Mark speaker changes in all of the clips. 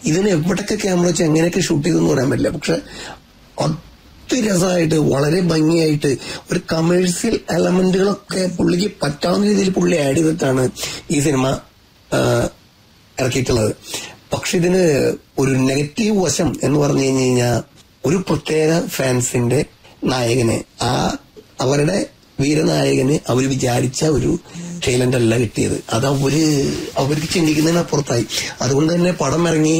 Speaker 1: ഇതിന് എവിടൊക്കെ ക്യാമറ വെച്ച് എങ്ങനെയൊക്കെ ഷൂട്ട് ചെയ്തെന്ന് പറയാൻ പറ്റില്ല പക്ഷെ രസമായിട്ട് വളരെ ഭംഗിയായിട്ട് ഒരു കമേഴ്സ്യൽ എലമെന്റുകളൊക്കെ പുള്ളിക്ക് പറ്റാവുന്ന രീതിയിൽ പുള്ളി ആഡ് ചെയ്തിട്ടാണ് ഈ സിനിമ ആ, ഇറക്കിയിട്ടുള്ളത് പക്ഷെ ഇതിന് ഒരു നെഗറ്റീവ് വശം എന്ന് പറഞ്ഞു കഴിഞ്ഞു കഴിഞ്ഞാൽ ഒരു പ്രത്യേക ഫാൻസിന്റെ നായകനെ ആ അവരുടെ വീരനായകന് അവർ വിചാരിച്ച ഒരു ടൈലന്റ് അല്ല കിട്ടിയത് അത് അവര് അവർക്ക് ചിന്തിക്കുന്നതിനപ്പുറത്തായി അതുകൊണ്ട് തന്നെ പടം ഇറങ്ങി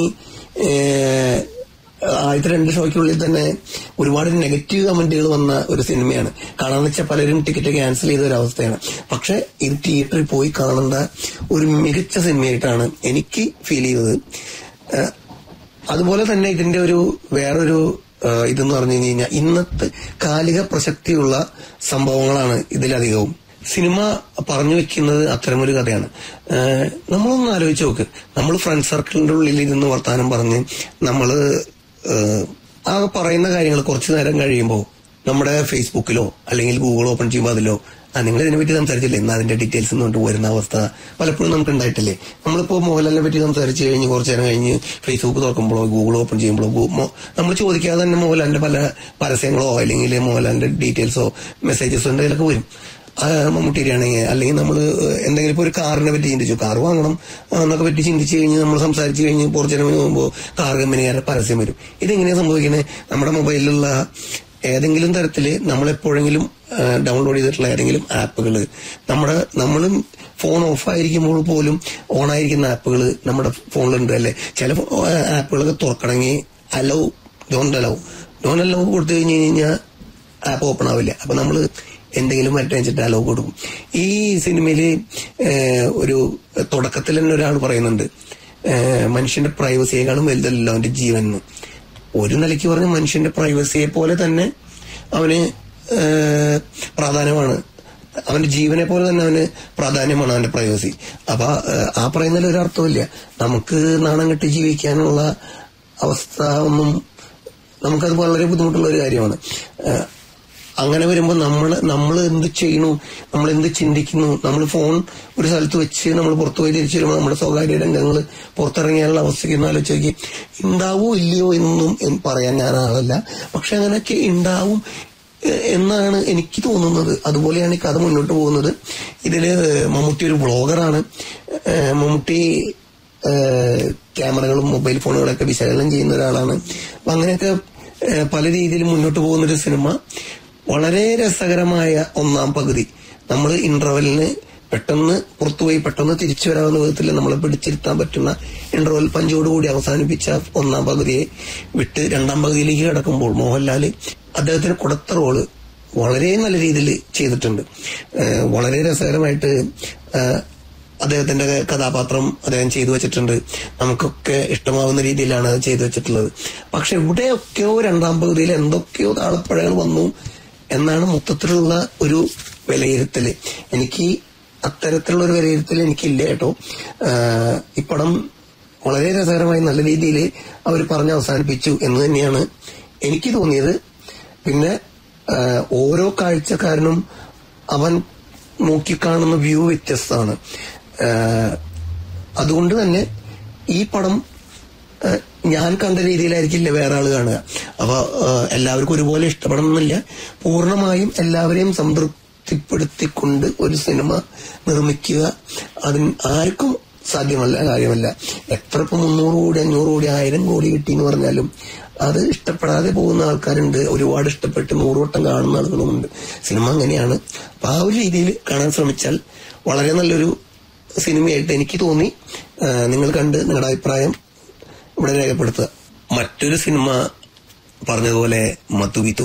Speaker 1: ഏഹ്, ആദ്യത്തെ രണ്ട് ഷോയ്ക്കുള്ളിൽ തന്നെ ഒരുപാട് നെഗറ്റീവ് കമന്റുകൾ വന്ന ഒരു സിനിമയാണ് കാണാന്ന് വെച്ചാൽ പലരും ടിക്കറ്റ് ക്യാൻസൽ ചെയ്ത ഒരു അവസ്ഥയാണ് പക്ഷെ ഇത് തിയേറ്ററിൽ പോയി കാണേണ്ട ഒരു മികച്ച സിനിമയായിട്ടാണ് എനിക്ക് ഫീൽ ചെയ്തത് ഏഹ്, അതുപോലെ തന്നെ ഇതിന്റെ ഒരു വേറൊരു ഏഹ്, ഇതെന്ന് പറഞ്ഞു കഴിഞ്ഞാൽ ഇന്നത്തെ കാലിക പ്രസക്തിയുള്ള സംഭവങ്ങളാണ് ഇതിലധികവും സിനിമ പറഞ്ഞു വെക്കുന്നത് അത്തരമൊരു കഥയാണ് ഏഹ്, നമ്മളൊന്ന് ആലോചിച്ച് നോക്ക് നമ്മൾ ഫ്രണ്ട് സർക്കിളിന്റെ ഉള്ളിൽ ഇരുന്ന് വർത്താനം പറഞ്ഞ് നമ്മള് ഏഹ്, ആ പറയുന്ന കാര്യങ്ങൾ കുറച്ചു നേരം കഴിയുമ്പോൾ നമ്മുടെ ഫേസ്ബുക്കിലോ അല്ലെങ്കിൽ ഗൂഗിൾ ഓപ്പൺ ചെയ്യുമ്പോൾ അതിലോ ആ നിങ്ങൾ ഇതിനെ പറ്റി സംസാരിച്ചില്ലേ എന്നാ അതിന്റെ ഡീറ്റെയിൽസ് കൊണ്ട് വരുന്ന അവസ്ഥ പലപ്പോഴും നമുക്ക് ഉണ്ടായിട്ടില്ലേ നമ്മളിപ്പോ മോഹൻലാലിനെ പറ്റി സംസാരിച്ച് കഴിഞ്ഞ് കുറച്ചു നേരം കഴിഞ്ഞ് ഫേസ്ബുക്ക് തുറക്കുമ്പോഴോ ഗൂഗിൾ ഓപ്പൺ ചെയ്യുമ്പോഴോ നമ്മൾ ചോദിക്കാതെ തന്നെ മോഹൻലാലിന്റെ പല പരസ്യങ്ങളോ അല്ലെങ്കിൽ മോഹൻലാലിന്റെ ഡീറ്റെയിൽസോ മെസ്സേജസോ എന്തെങ്കിലുമൊക്കെ വരും ആ, മമ്മൂട്ടിയാണെങ്കിൽ അല്ലെങ്കിൽ നമ്മൾ എന്തെങ്കിലും ഇപ്പൊ ഒരു കാറിനെ പറ്റി ചിന്തിച്ചു കാർ വാങ്ങണം ആ, എന്നൊക്കെ പറ്റി ചിന്തിച്ചു കഴിഞ്ഞ് നമ്മൾ സംസാരിച്ചു കഴിഞ്ഞ് കുറച്ചു നേരം പോകുമ്പോൾ കാർ കമ്പനിക്കാരുടെ പരസ്യം വരും ഇതെങ്ങനെയാ സംഭവിക്കുന്നത് നമ്മുടെ മൊബൈലിലുള്ള ഏതെങ്കിലും തരത്തില് നമ്മൾ എപ്പോഴെങ്കിലും ഡൗൺലോഡ് ചെയ്തിട്ടുള്ള ഏതെങ്കിലും ആപ്പുകൾ നമ്മുടെ നമ്മളും ഫോൺ ഓഫ് ആയിരിക്കുമ്പോൾ പോലും ഓൺ ആയിരിക്കുന്ന ആപ്പുകൾ നമ്മുടെ ഫോണിലുണ്ട് അല്ലെ ചില ആപ്പുകളൊക്കെ തുറക്കണമെങ്കിൽ allow don't allow don't allow കൊടുത്തു കഴിഞ്ഞ് കഴിഞ്ഞാൽ ആപ്പ് ഓപ്പൺ ആവില്ല അപ്പൊ നമ്മൾ എന്തെങ്കിലും മറ്റേ വെച്ചിട്ട് അലോ കൊടുക്കും ഈ സിനിമയില് ഏഹ്, ഒരു തുടക്കത്തിൽ തന്നെ ഒരാൾ പറയുന്നുണ്ട് ഏഹ്, മനുഷ്യന്റെ പ്രൈവസിയേക്കാളും വലുതല്ലോ അവന്റെ ജീവൻ എന്ന് ഒരു നിലയ്ക്ക് പറഞ്ഞ മനുഷ്യന്റെ പ്രൈവസിയെ പോലെ തന്നെ അവന് ഏഹ്, പ്രാധാന്യമാണ് അവന്റെ ജീവനെ പോലെ തന്നെ അവന് പ്രാധാന്യമാണ് അവന്റെ പ്രൈവസി അപ്പൊ ഏഹ്, ആ പറയുന്നതിൽ ഒരു അർത്ഥമില്ല നമുക്ക് നാണം കെട്ടി ജീവിക്കാനുള്ള അവസ്ഥ ഒന്നും നമുക്കത് വളരെ ബുദ്ധിമുട്ടുള്ള ഒരു കാര്യമാണ് ഏഹ്, അങ്ങനെ വരുമ്പോൾ നമ്മൾ നമ്മൾ എന്ത് ചെയ്യണു നമ്മൾ എന്ത് ചിന്തിക്കുന്നു നമ്മൾ ഫോൺ ഒരു സ്ഥലത്ത് വെച്ച് നമ്മൾ പുറത്തു പോയി തിരിച്ചു വരുമ്പോൾ നമ്മുടെ സ്വകാര്യ രംഗങ്ങൾ പുറത്തിറങ്ങിയാലുള്ള അവസ്ഥയ്ക്ക് ഒന്ന് ആലോചിച്ച് നോക്കി ഉണ്ടാവോ ഇല്ലയോ എന്നും എൻ- പറയാൻ ഞാൻ ആളല്ല പക്ഷെ അങ്ങനെയൊക്കെ ഉണ്ടാവും എ- എന്നാണ് എനിക്ക് തോന്നുന്നത് അതുപോലെയാണ് ഈ കഥ മുന്നോട്ട് പോകുന്നത് ഇതില് മമ്മൂട്ടി ഒരു ബ്ലോഗറാണ് ഏഹ് മമ്മൂട്ടി ഏഹ് ക്യാമറകളും മൊബൈൽ ഫോണുകളൊക്കെ വിശകലനം ചെയ്യുന്ന ഒരാളാണ് അപ്പൊ അങ്ങനെയൊക്കെ ഏഹ് പല രീതിയിൽ മുന്നോട്ട് പോകുന്ന ഒരു സിനിമ വളരെ രസകരമായ ഒന്നാം പകുതി നമ്മൾ ഇന്റർവെല്ലിന് പെട്ടെന്ന് പുറത്തുപോയി പെട്ടെന്ന് തിരിച്ചു വരാവുന്ന വിധത്തിൽ നമ്മളെ പിടിച്ചിരുത്താൻ പറ്റുന്ന ഇന്റർവെൽ പഞ്ചോടുകൂടി അവസാനിപ്പിച്ച ഒന്നാം പകുതിയെ വിട്ട് രണ്ടാം പകുതിയിലേക്ക് കിടക്കുമ്പോൾ മോഹൻലാല് അദ്ദേഹത്തിന് കൊടുത്ത റോള് വളരെ നല്ല രീതിയിൽ ചെയ്തിട്ടുണ്ട് ഏഹ് വളരെ രസകരമായിട്ട് ഏഹ് അദ്ദേഹത്തിന്റെ കഥാപാത്രം അദ്ദേഹം ചെയ്തു വെച്ചിട്ടുണ്ട് നമുക്കൊക്കെ ഇഷ്ടമാവുന്ന രീതിയിലാണ് അത് ചെയ്തു വെച്ചിട്ടുള്ളത് പക്ഷെ ഇവിടെയൊക്കെയോ രണ്ടാം പകുതിയിൽ എന്തൊക്കെയോ താളപ്പഴകൾ വന്നു എന്നാണ് മൊത്തത്തിലുള്ള ഒരു വിലയിരുത്തല് എനിക്ക് അത്തരത്തിലുള്ള ഒരു വിലയിരുത്തൽ എനിക്കില്ല കേട്ടോ ആഹ് ഈ പടം വളരെ രസകരമായി നല്ല രീതിയിൽ അവർ പറഞ്ഞ് അവസാനിപ്പിച്ചു എന്ന് തന്നെയാണ് എനിക്ക് തോന്നിയത് പിന്നെ ആഹ് ഓരോ കാഴ്ചക്കാരനും അവൻ നോക്കിക്കാണുന്ന വ്യൂ വ്യത്യസ്തമാണ് ആഹ് അതുകൊണ്ട് തന്നെ ഈ പടം ആഹ് ഞാൻ കണ്ട രീതിയിലായിരിക്കില്ല വേറെ ആള് കാണുക അപ്പൊ ആഹ് എല്ലാവർക്കും ഒരുപോലെ ഇഷ്ടപ്പെടണമെന്നില്ല പൂർണ്ണമായും എല്ലാവരെയും സംതൃപ്തിപ്പെടുത്തിക്കൊണ്ട് ഒരു സിനിമ നിർമ്മിക്കുക അതിന് ആർക്കും സാധ്യമല്ല കാര്യമല്ല എത്ര ഇപ്പൊ മുന്നൂറ് കോടി അഞ്ഞൂറ് കോടി ആയിരം കോടി കിട്ടി എന്ന് പറഞ്ഞാലും അത് ഇഷ്ടപ്പെടാതെ പോകുന്ന ആൾക്കാരുണ്ട് ഒരുപാട് ഇഷ്ടപ്പെട്ട് നൂറുവട്ടം കാണുന്ന ആളുകളുമുണ്ട് സിനിമ അങ്ങനെയാണ് അപ്പൊ ആ ഒരു രീതിയിൽ കാണാൻ ശ്രമിച്ചാൽ വളരെ നല്ലൊരു സിനിമയായിട്ട് എനിക്ക് തോന്നി ആ, നിങ്ങൾ കണ്ട് നിങ്ങളുടെ അഭിപ്രായം ഇവിടെ രേഖപ്പെടുത്തുക മറ്റൊരു സിനിമ പറഞ്ഞതുപോലെ മത്തുവിത്തു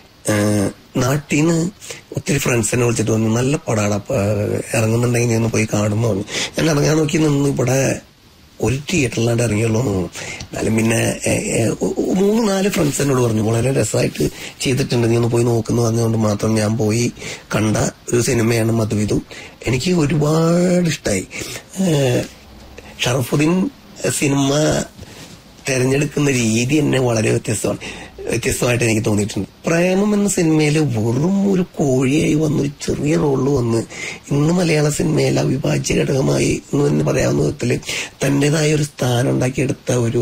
Speaker 1: നാട്ടിൽ നിന്ന് ഒത്തിരി ഫ്രണ്ട്സ് എന്നെ വിളിച്ചിട്ട് വന്നു നല്ല പടാണ് ഇറങ്ങുന്നുണ്ടെങ്കിൽ നീ ഒന്ന് പോയി കാണുന്നു പറഞ്ഞു ഞാൻ ഇറങ്ങാൻ നോക്കി നിന്ന് ഇവിടെ ഒരു തിയേറ്ററിലാണ്ട് ഇറങ്ങിയുള്ളൂ എന്ന് തോന്നുന്നു എന്നാലും പിന്നെ ഏ, ഏ, ഒ- ഒ- മൂന്ന് നാല് ഫ്രണ്ട്സ് എന്നോട് പറഞ്ഞു വളരെ രസമായിട്ട് ചെയ്തിട്ടുണ്ട് നീ ഒന്ന് പോയി നോക്കുന്നു പറഞ്ഞുകൊണ്ട് മാത്രം ഞാൻ പോയി കണ്ട ഒരു സിനിമയാണ് മധുവിധു എനിക്ക് ഒരുപാട് ഇഷ്ടമായി ഷറഫുദ്ദീൻ സിനിമ തെരഞ്ഞെടുക്കുന്ന രീതി തന്നെ വളരെ വ്യത്യസ്തമാണ് വ്യത്യസ്തമായിട്ട് എനിക്ക് തോന്നിയിട്ടുണ്ട് പ്രേമം എന്ന സിനിമയിൽ വെറും ഒരു കോഴിയായി വന്ന് ഒരു ചെറിയ റോളിൽ വന്ന് ഇന്ന് മലയാള സിനിമയിൽ അവിഭാജ്യ ഘടകമായി എന്ന് തന്നെ പറയാവുന്ന വിധത്തിൽ തന്റേതായ ഒരു സ്ഥാനം ഉണ്ടാക്കിയെടുത്ത ഒരു